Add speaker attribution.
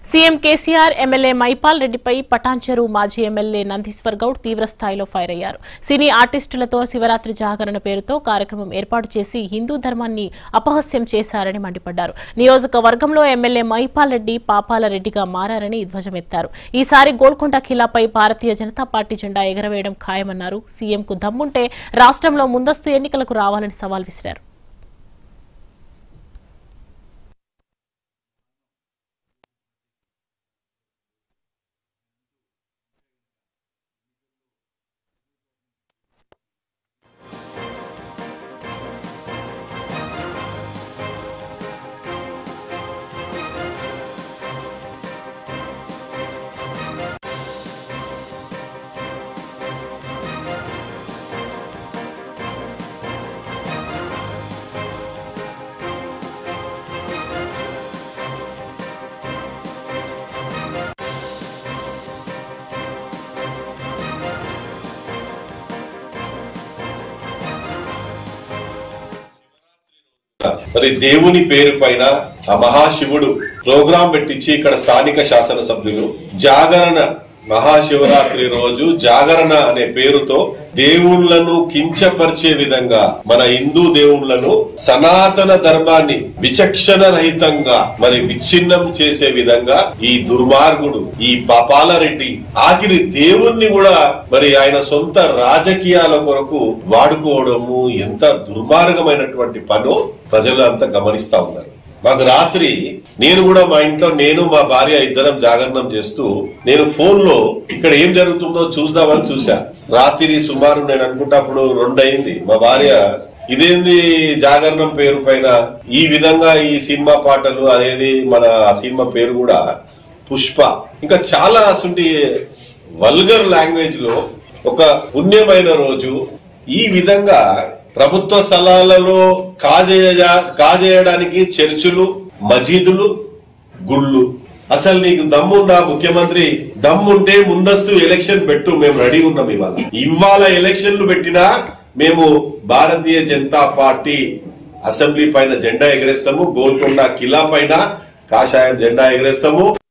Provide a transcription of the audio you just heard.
Speaker 1: CM KCR MLA Mypal రెడ్డిపై పటాన్చెరు మాజీ MLA Nandishwar Goud తీవ్ర స్థాయిలో ఫైర్ అయ్యారు సినీ ఆర్టిస్టులతో శివరాత్రి జాగరణ పేరుతో కార్యక్రమం ఏర్పాటు చేసి హిందూ ధర్మాన్ని అపహాస్యం చేశారని మండిపడ్డారు నియోజకవర్గంలో ఎమ్మెల్యే మైపాల్ రెడ్డి పాపాల రెడ్డిగా మారారని ధ్వజమెత్తారు ఈసారి గోల్కొండ ఖిలాపై భారతీయ జనతా పార్టీ జెండా ఎగరవేయడం ఖాయమన్నారు సీఎంకు దమ్ముంటే రాష్ట్రంలో ముందస్తు ఎన్నికలకు రావాలని సవాల్ విసిరారు
Speaker 2: మరి దేవుని పేరు పైన ఆ మహాశివుడు ప్రోగ్రాం పెట్టించి ఇక్కడ స్థానిక శాసనసభ్యులు జాగరణ మహాశివరాత్రి రోజు జాగరణ అనే పేరుతో దేవుళ్లను కించపరిచే విధంగా మన హిందూ దేవుళ్లను సనాతన ధర్మాన్ని విచక్షణ రహితంగా మరి విచ్ఛిన్నం చేసే విధంగా ఈ దుర్మార్గుడు ఈ పాపాలరెడ్డి ఆఖరి దేవుణ్ణి కూడా మరి ఆయన సొంత రాజకీయాల కొరకు వాడుకోవడము ఎంత దుర్మార్గమైనటువంటి పనో ప్రజలు అంతా గమనిస్తా ఉన్నారు మాకు రాత్రి నేను కూడా మా ఇంట్లో నేను మా భార్య ఇద్దరం జాగరణం చేస్తూ నేను ఫోన్ లో ఇక్కడ ఏం జరుగుతుందో చూద్దామని చూసా రాత్రి సుమారు నేను అనుకుంటా అప్పుడు రెండు అయింది మా భార్య ఇదేంది జాగరణం పేరు పైన ఈ విధంగా ఈ సినిమా పాటలు అదేది మన ఆ సినిమా పేరు కూడా పుష్ప ఇంకా చాలా అసలు వల్గర్ లాంగ్వేజ్ లో ఒక పుణ్యమైన రోజు ఈ విధంగా ప్రభుత్వ స్థలాలలో కాజేయ కాజేయడానికి చర్చిలు మజీదులు గుళ్ళు అసలు నీకు దమ్ముందా ముఖ్యమంత్రి దమ్ముంటే ముందస్తు ఎలక్షన్ పెట్టు మేము రెడీ ఉన్నాం ఇవాళ ఇవాళ ఎలక్షన్లు పెట్టినా మేము భారతీయ జనతా పార్టీ అసెంబ్లీ పైన జెండా ఎగరేస్తాము గోల్కొండ కిలా పైన కాషాయం జెండా ఎగరేస్తాము